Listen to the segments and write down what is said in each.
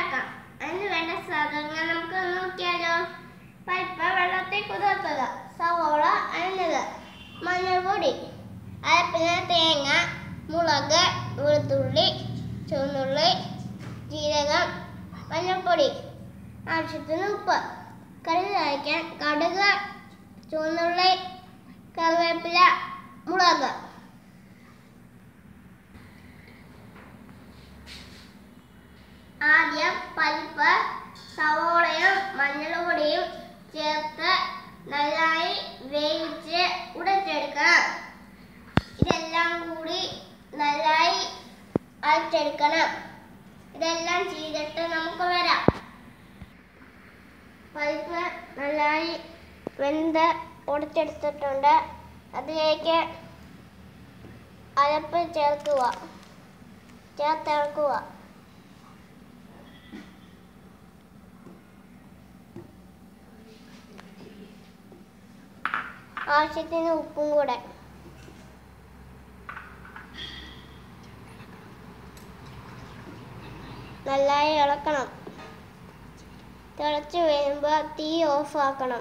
ഉണ്ടാക്കാം അതിന് വേണ്ട സാധനങ്ങൾ നമുക്ക് നോക്കിയാലോ പരിപ്പ് വെള്ളത്തിൽ കുതിർത്തുക സവോള അരിഞ്ഞത് മഞ്ഞൾപ്പൊടി അരപ്പിന് തേങ്ങ മുളക് വെളുത്തുള്ളി ചുവന്നുള്ളി ജീരകം മഞ്ഞൾപ്പൊടി ആവശ്യത്തിന് ഉപ്പ് കറി കഴിക്കാൻ കടുക് ചുവന്നുള്ളി കറിവേപ്പില മുളക് ആദ്യം പരിപ്പ് സവോളയും മഞ്ഞൾപ്പൊടിയും ചേർത്ത് നന്നായി വേവിച്ച് ഉടച്ചെടുക്കണം ഇതെല്ലാം കൂടി നന്നായി അരച്ചെടുക്കണം ഇതെല്ലാം ചെയ്തിട്ട് നമുക്ക് വരാം പരിപ്പ് നന്നായി വെന്ത് ഉടച്ചെടുത്തിട്ടുണ്ട് അതിലേക്ക് അരപ്പ് ചേർക്കുക ചേർത്തിറക്കുക ആവശ്യത്തിന് ഉപ്പും കൂടെ നന്നായി ഇളക്കണം തിളച്ച് വരുമ്പോൾ തീ ഓഫ് ആക്കണം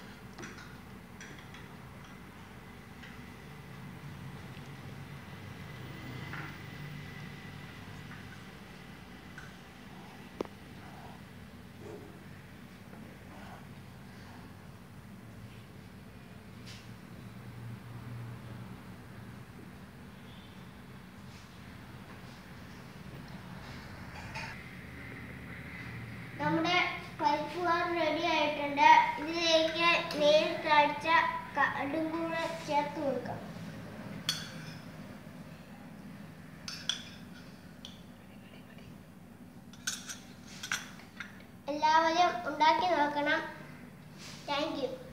നമ്മുടെ പരിപ്പുകാർ റെഡി ആയിട്ടുണ്ട് ഇതിലേക്ക് നേരിട്ട് അടിച്ച കടും കൂടെ ചേർത്ത് കൊടുക്കാം എല്ലാവരും ഉണ്ടാക്കി നോക്കണം താങ്ക് യു